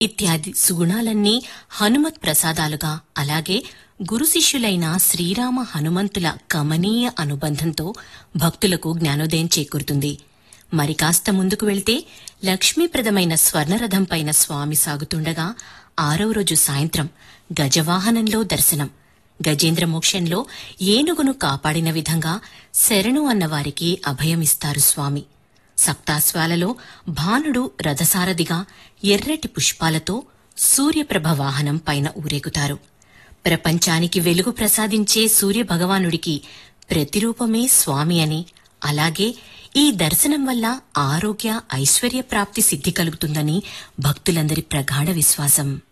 ఇత్యాది సుగుణాలన్నీ హనుమత్ ప్రసాదాలుగా అలాగే గురు శిష్యులైన శ్రీరామ హనుమంతుల కమనీయ అనుబంధంతో భక్తులకు జ్ఞానోదయం చేకూరుతుంది మరి కాస్త ముందుకు వెళ్తే లక్ష్మీప్రదమైన స్వర్ణరథం పైన స్వామి సాగుతుండగా ఆరవ రోజు సాయంత్రం గజవాహనంలో దర్శనం గజేంద్ర మోక్షంలో ఏనుగును కాపాడిన విధంగా శరణు అన్నవారికి అభయమిస్తారు స్వామి సప్తాశ్వాలలో భానుడు రథసారథిగా ఎర్రటి పుష్పాలతో సూర్యప్రభ వాహనం పైన ఊరేగుతారు ప్రపంచానికి వెలుగు ప్రసాదించే సూర్య భగవానుడికి ప్రతిరూపమే స్వామి అని అలాగే ఈ దర్శనం వల్ల ఆరోగ్య ఐశ్వర్య ప్రాప్తి సిద్ధి కలుగుతుందని భక్తులందరి ప్రగాఢ విశ్వాసం